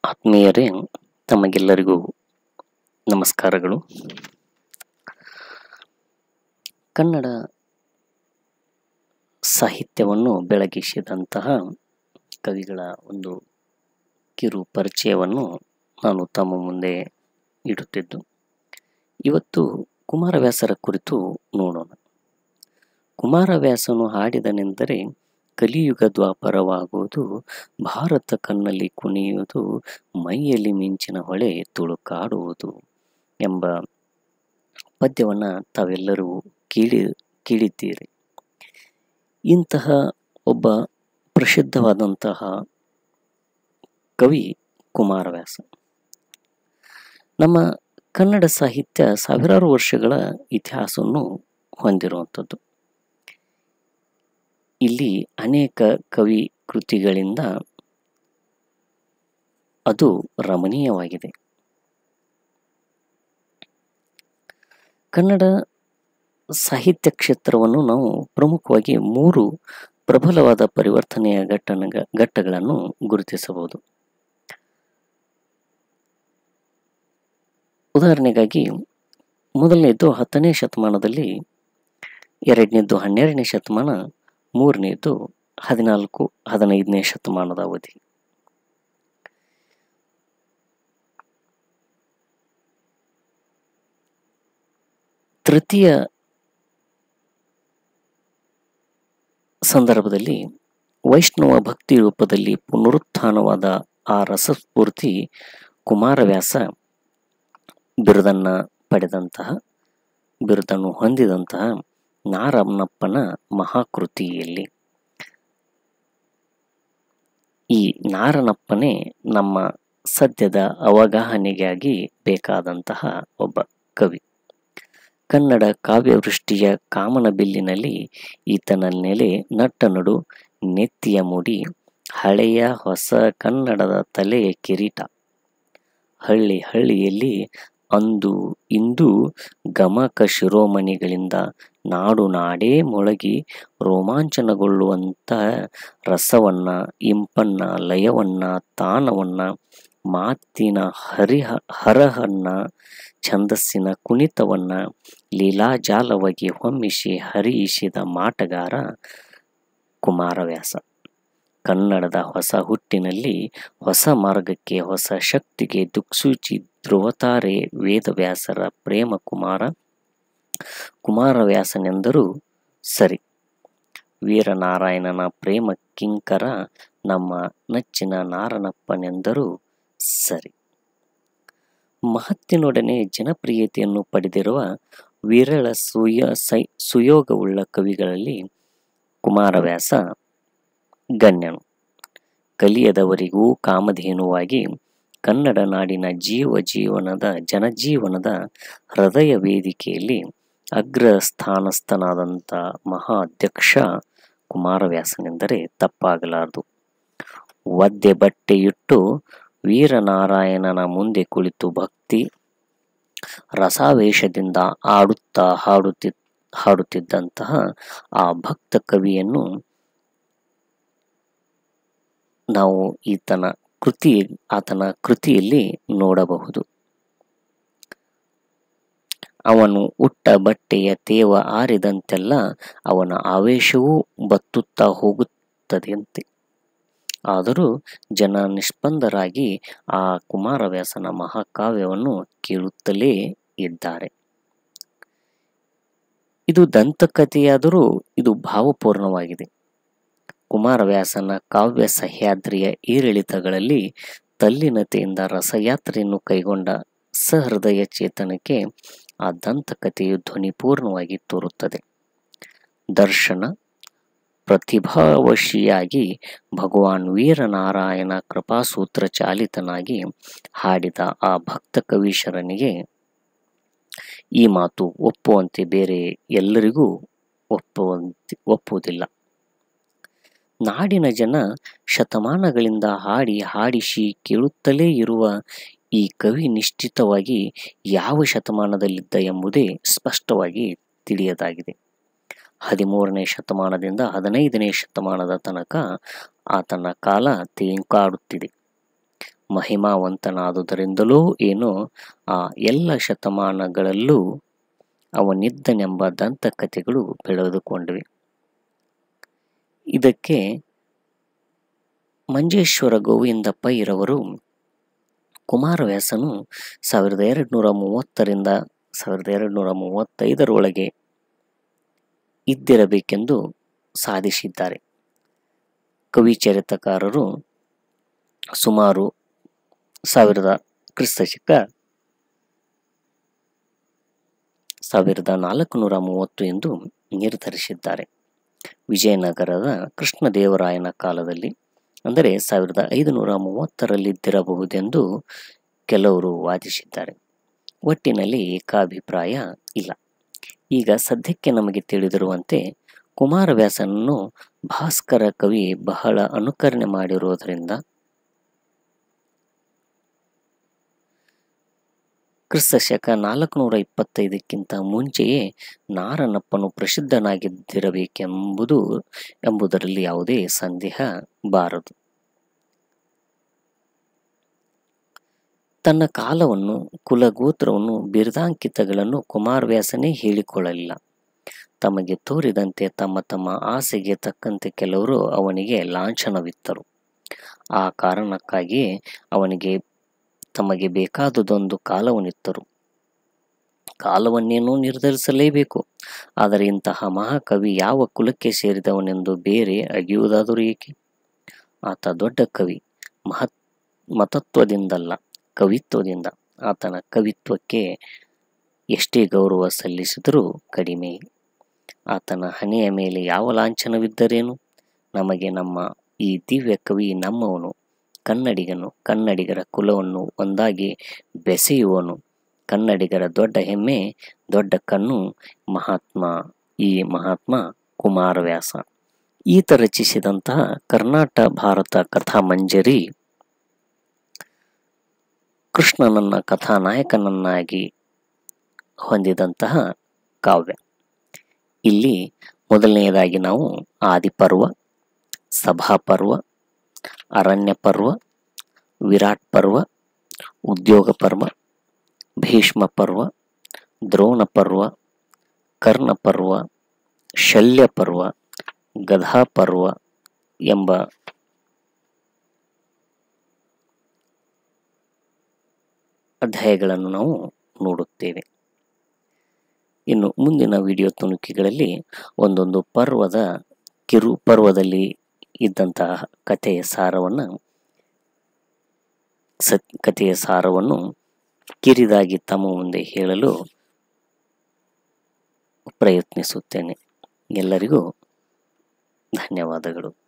ಆತ್ಮೀಯರೇ ತಮಗೆಲ್ಲರಿಗೂ ನಮಸ್ಕಾರಗಳು ಕನ್ನಡ ಸಾಹಿತ್ಯವನ್ನು ಬೆಳಗಿಸಿದಂತಹ ಕವಿಗಳ ಒಂದು ಕಿರು ಪರಿಚಯವನ್ನು ನಾನು ತಮ್ಮ ಮುಂದೆ ಇಡುತ್ತಿದ್ದು ಇವತ್ತು ಕುಮಾರವ್ಯಾಸರ ಕುರಿತು ನೋಡೋಣ ಕುಮಾರವ್ಯಾಸನು ಹಾಡಿದನೆಂದರೆ ಕಲಿಯುಗ ದ್ವಾಪರವಾಗುವುದು ಭಾರತ ಕಣ್ಣಲ್ಲಿ ಕುಣಿಯುವುದು ಮೈಯಲ್ಲಿ ಮಿಂಚಿನ ಹೊಳೆ ತುಳುಕಾಡುವುದು ಎಂಬ ಪದ್ಯವನ್ನು ತಾವೆಲ್ಲರೂ ಕೇಳಿ ಕೇಳಿದ್ದೀರಿ ಇಂತಹ ಒಬ್ಬ ಪ್ರಸಿದ್ಧವಾದಂತಹ ಕವಿ ಕುಮಾರವ್ಯಾಸ ನಮ್ಮ ಕನ್ನಡ ಸಾಹಿತ್ಯ ಸಾವಿರಾರು ವರ್ಷಗಳ ಇತಿಹಾಸವನ್ನು ಹೊಂದಿರುವಂಥದ್ದು ಇಲ್ಲಿ ಅನೇಕ ಕವಿ ಕೃತಿಗಳಿಂದ ಅದು ರಮಣೀಯವಾಗಿದೆ ಕನ್ನಡ ಸಾಹಿತ್ಯ ಕ್ಷೇತ್ರವನ್ನು ನಾವು ಪ್ರಮುಖವಾಗಿ ಮೂರು ಪ್ರಬಲವಾದ ಪರಿವರ್ತನೆಯ ಘಟ್ಟನ ಘಟ್ಟಗಳನ್ನು ಗುರುತಿಸಬಹುದು ಉದಾಹರಣೆಗಾಗಿ ಮೊದಲನೇದು ಹತ್ತನೇ ಶತಮಾನದಲ್ಲಿ ಎರಡನೇದ್ದು ಹನ್ನೆರಡನೇ ಶತಮಾನ ಮೂರನೇದು ಹದಿನಾಲ್ಕು ಹದಿನೈದನೇ ಶತಮಾನದ ಅವಧಿ ತೃತೀಯ ಸಂದರ್ಭದಲ್ಲಿ ವೈಷ್ಣವ ಭಕ್ತಿ ರೂಪದಲ್ಲಿ ಪುನರುತ್ಥಾನವಾದ ಆ ರಸಸ್ಫೂರ್ತಿ ಕುಮಾರವ್ಯಾಸ ಬಿರುದನ್ನ ಪಡೆದಂತಹ ಬಿರುದನ್ನು ಹೊಂದಿದಂತಹ ನಾರಮ್ಮನಪ್ಪನ ಮಹಾಕೃತಿಯಲ್ಲಿ ಈ ನಾರನಪ್ಪನೇ ನಮ್ಮ ಸದ್ಯದ ಅವಗಾಹನೆಗಾಗಿ ಬೇಕಾದಂತಹ ಒಬ್ಬ ಕವಿ ಕನ್ನಡ ಕಾವ್ಯವೃಷ್ಟಿಯ ಕಾಮನಬಿಲ್ಲಿನಲ್ಲಿ ಈತನ ನೆಲೆ ನಟ್ಟ ನಡು ನೆತ್ತಿಯ ಮುಡಿ ಹಳೆಯ ಹೊಸ ಕನ್ನಡದ ತಲೆಯ ಕಿರೀಟ ಹಳ್ಳಿ ಹಳ್ಳಿಯಲ್ಲಿ ಅಂದು ಇಂದು ಗಮಕ ಶಿರೋಮಣಿಗಳಿಂದ ನಾಡು ನಾಡೇ ಮೊಳಗಿ ರೋಮಾಂಚನಗೊಳ್ಳುವಂಥ ರಸವನ್ನ ಇಂಪನ್ನ ಲಯವನ್ನ ತಾನವನ್ನ ಮಾತಿನ ಹರಿಹ ಹರಹನ್ನ ಛಂದಸ್ಸಿನ ಕುಣಿತವನ್ನ ಲೀಲಾಜಾಲವಾಗಿ ಹೊಮ್ಮಿಸಿ ಹರಿಯಿಸಿದ ಮಾಟಗಾರ ಕುಮಾರವ್ಯಾಸ ಕನ್ನಡದ ಹೊಸ ಹುಟ್ಟಿನಲ್ಲಿ ಹೊಸ ಮಾರ್ಗಕ್ಕೆ ಹೊಸ ಶಕ್ತಿಗೆ ದಿಕ್ಸೂಚಿ ಧ್ರುವತಾರೆ ವೇದವ್ಯಾಸರ ಪ್ರೇಮ ಕುಮಾರ ಕುಮಾರವ್ಯಾಸನೆಂದರೂ ಸರಿ ವೀರನಾರಾಯಣನ ಪ್ರೇಮ ಕಿಂಕರ ನಮ್ಮ ನಚ್ಚಿನ ನಾರನಪ್ಪನೆಂದರೂ ಸರಿ ಮಹತ್ತಿನೊಡನೆ ಜನಪ್ರಿಯತೆಯನ್ನು ಪಡೆದಿರುವ ವಿರಳ ಸುಯ ಸೈ ಸುಯೋಗವುಳ್ಳ ಕವಿಗಳಲ್ಲಿ ಕುಮಾರವ್ಯಾಸ ಗಣ್ಯನು ಕಲಿಯದವರಿಗೂ ಕಾಮಧೇನುವಾಗಿ ಕನ್ನಡ ನಾಡಿನ ಜೀವ ಜೀವನದ ಜನಜೀವನದ ಹೃದಯ ವೇದಿಕೆಯಲ್ಲಿ ಅಗ್ರ ಸ್ಥಾನಸ್ಥನಾದಂಥ ಮಹಾ ಅಧ್ಯಕ್ಷ ಕುಮಾರವ್ಯಾಸನೆಂದರೆ ತಪ್ಪಾಗಲಾರದು ಒದ್ದೆ ಬಟ್ಟೆಯಿಟ್ಟು ವೀರನಾರಾಯಣನ ಮುಂದೆ ಕುಳಿತು ಭಕ್ತಿ ರಸಾವೇಶದಿಂದ ಆಡುತ್ತಾ ಹಾಡುತ್ತಿ ಹಾಡುತ್ತಿದ್ದಂತಹ ಆ ಭಕ್ತ ಕವಿಯನ್ನು ನಾವು ಈತನ ಕೃತಿ ಆತನ ಕೃತಿಯಲ್ಲಿ ನೋಡಬಹುದು ಅವನು ಉಟ್ಟ ಬಟ್ಟೆಯ ತೇವ ಆರಿದಂತೆಲ್ಲ ಅವನ ಆವೇಶವೂ ಬತ್ತುತ್ತಾ ಹೋಗುತ್ತದೆಯಂತೆ ಆದರೂ ಜನ ನಿಷ್ಪಂದರಾಗಿ ಆ ಕುಮಾರವ್ಯಾಸನ ಮಹಾಕಾವ್ಯವನ್ನು ಕೇಳುತ್ತಲೇ ಇದ್ದಾರೆ ಇದು ದಂತಕಥೆಯಾದರೂ ಇದು ಭಾವಪೂರ್ಣವಾಗಿದೆ ಕುಮಾರವ್ಯಾಸನ ಕಾವ್ಯ ಸಹ್ಯಾದ್ರಿಯ ಏರಿಳಿತಗಳಲ್ಲಿ ತಲ್ಲಿನತೆಯಿಂದ ರಸಯಾತ್ರೆಯನ್ನು ಕೈಗೊಂಡ ಸಹೃದಯ ಚೇತನಕ್ಕೆ ಆ ದಂತಕಥೆಯು ಧ್ವನಿಪೂರ್ಣವಾಗಿ ತೋರುತ್ತದೆ ದರ್ಶನ ಪ್ರತಿಭಾವಶಿಯಾಗಿ ಭಗವಾನ್ ವೀರನಾರಾಯಣ ಕೃಪಾಸೂತ್ರ ಚಾಲಿತನಾಗಿ ಹಾಡಿದ ಆ ಭಕ್ತ ಕವೀಶ್ವರನಿಗೆ ಈ ಮಾತು ಒಪ್ಪುವಂತೆ ಬೇರೆ ಎಲ್ಲರಿಗೂ ಒಪ್ಪುವಂತೆ ಒಪ್ಪುವುದಿಲ್ಲ ನಾಡಿನ ಜನ ಶತಮಾನಗಳಿಂದ ಹಾಡಿ ಹಾಡಿಸಿ ಕೇಳುತ್ತಲೇ ಇರುವ ಈ ಕವಿ ನಿಶ್ಚಿತವಾಗಿ ಯಾವ ಶತಮಾನದಲ್ಲಿದ್ದ ಎಂಬುದೇ ಸ್ಪಷ್ಟವಾಗಿ ತಿಳಿಯದಾಗಿದೆ ಹದಿಮೂರನೇ ಶತಮಾನದಿಂದ ಹದಿನೈದನೇ ಶತಮಾನದ ತನಕ ಆತನ ಕಾಲ ತೇಂಕಾಡುತ್ತಿದೆ ಮಹಿಮಾವಂತನಾದುದರಿಂದಲೋ ಏನೋ ಆ ಎಲ್ಲ ಶತಮಾನಗಳಲ್ಲೂ ಅವನಿದ್ದನೆಂಬ ದಂತಕಥೆಗಳು ಬೆಳೆದುಕೊಂಡಿವೆ ಇದಕ್ಕೆ ಮಂಜೇಶ್ವರ ಗೋವಿಂದ ಪೈರವರು ಕುಮಾರವ್ಯಾಸನು ಸಾವಿರದ ಎರಡು ನೂರ ಮೂವತ್ತರಿಂದ ಸಾವಿರದ ಎರಡು ನೂರ ಮೂವತ್ತೈದರೊಳಗೆ ಇದ್ದಿರಬೇಕೆಂದು ಸಾಧಿಸಿದ್ದಾರೆ ಕವಿಚರಿತಕಾರರು ಸುಮಾರು ಸಾವಿರದ ಕ್ರಿಸ್ತಶಕ ಸಾವಿರದ ನಾಲ್ಕುನೂರ ಮೂವತ್ತು ಎಂದು ನಿರ್ಧರಿಸಿದ್ದಾರೆ ವಿಜಯನಗರದ ಕೃಷ್ಣದೇವರಾಯನ ಕಾಲದಲ್ಲಿ ಅಂದರೆ ಸಾವಿರದ ಐದುನೂರ ಮೂವತ್ತರಲ್ಲಿದ್ದಿರಬಹುದೆಂದು ಕೆಲವರು ವಾದಿಸಿದ್ದಾರೆ ಒಟ್ಟಿನಲ್ಲಿ ಏಕಾಭಿಪ್ರಾಯ ಇಲ್ಲ ಈಗ ಸದ್ಯಕ್ಕೆ ನಮಗೆ ತಿಳಿದಿರುವಂತೆ ಕುಮಾರವ್ಯಾಸನನ್ನು ಭಾಸ್ಕರ ಕವಿ ಬಹಳ ಅನುಕರಣೆ ಮಾಡಿರುವುದರಿಂದ ಕ್ರಿಸ್ತ ಶಕ ನಾಲ್ಕುನೂರ ಇಪ್ಪತ್ತೈದಕ್ಕಿಂತ ಮುಂಚೆಯೇ ನಾರನಪ್ಪನು ಪ್ರಸಿದ್ಧನಾಗಿದ್ದಿರಬೇಕೆಂಬುದು ಎಂಬುದರಲ್ಲಿ ಯಾವುದೇ ಸಂದೇಹ ಬಾರದು ತನ್ನ ಕಾಲವನ್ನು ಕುಲಗೋತ್ರವನ್ನು ಬಿರುದಾಂಕಿತಗಳನ್ನು ಕುಮಾರವ್ಯಾಸನೇ ಹೇಳಿಕೊಳ್ಳಲಿಲ್ಲ ತಮಗೆ ತೋರಿದಂತೆ ತಮ್ಮ ತಮ್ಮ ಆಸೆಗೆ ತಕ್ಕಂತೆ ಕೆಲವರು ಅವನಿಗೆ ಲಾಂಛನವಿತ್ತರು ಆ ಕಾರಣಕ್ಕಾಗಿಯೇ ಅವನಿಗೆ ತಮಗೆ ಬೇಕಾದುದೊಂದು ಕಾಲವನ್ನಿತ್ತರು ಕಾಲವನ್ನೇನೋ ನಿರ್ಧರಿಸಲೇಬೇಕು ಆದರೆ ಇಂತಹ ಮಹಾಕವಿ ಯಾವ ಕುಲಕ್ಕೆ ಸೇರಿದವನೆಂದು ಬೇರೆ ಅಗಿಯುವುದಾದರೂ ಏಕೆ ಆತ ದೊಡ್ಡ ಕವಿ ಮಹತ್ ಮತತ್ವದಿಂದಲ್ಲ ಕವಿತ್ವದಿಂದ ಆತನ ಕವಿತ್ವಕ್ಕೆ ಎಷ್ಟೇ ಗೌರವ ಸಲ್ಲಿಸಿದರೂ ಕಡಿಮೆ ಆತನ ಹಣೆಯ ಮೇಲೆ ಯಾವ ಲಾಂಛನವಿದ್ದರೇನು ನಮಗೆ ನಮ್ಮ ಈ ದಿವ್ಯ ಕವಿ ನಮ್ಮವನು ಕನ್ನಡಿಗನು ಕನ್ನಡಿಗರ ಕುಲವನ್ನು ಒಂದಾಗಿ ಬೆಸೆಯುವನು ಕನ್ನಡಿಗರ ದೊಡ್ಡ ಹೆಮ್ಮೆ ದೊಡ್ಡ ಕಣ್ಣು ಮಹಾತ್ಮ ಈ ಮಹಾತ್ಮ ಕುಮಾರವ್ಯಾಸ ಈತ ರಚಿಸಿದಂತಹ ಕರ್ನಾಟ ಭಾರತ ಕಥಾಮಂಜರಿ ಕೃಷ್ಣನನ್ನ ಕಥಾನಾಯಕನನ್ನಾಗಿ ಹೊಂದಿದಂತಹ ಕಾವ್ಯ ಇಲ್ಲಿ ಮೊದಲನೆಯದಾಗಿ ನಾವು ಆದಿಪರ್ವ ಸಭಾಪರ್ವ ಅರಣ್ಯ ಪರ್ವ ವಿರಾಟ್ ಪರ್ವ ಉದ್ಯೋಗ ಪರ್ವ ಭೀಷ್ಮ ಪರ್ವ ದ್ರೋಣ ಪರ್ವ ಕರ್ಣ ಪರ್ವ ಶಲ್ಯ ಪರ್ವ ಗಧಾ ಪರ್ವ ಎಂಬ ಅಧ್ಯಾಯಗಳನ್ನು ನಾವು ನೋಡುತ್ತೇವೆ ಇನ್ನು ಮುಂದಿನ ವಿಡಿಯೋ ತುಣುಕಿಗಳಲ್ಲಿ ಒಂದೊಂದು ಪರ್ವದ ಕಿರು ಪರ್ವದಲ್ಲಿ ಇದ್ದಂತಹ ಕಥೆಯ ಸಾರವನ್ನು ಸತ್ ಕಥೆಯ ಸಾರವನ್ನು ಕಿರಿದಾಗಿ ತಮ್ಮ ಮುಂದೆ ಹೇಳಲು ಪ್ರಯತ್ನಿಸುತ್ತೇನೆ ಎಲ್ಲರಿಗೂ ಧನ್ಯವಾದಗಳು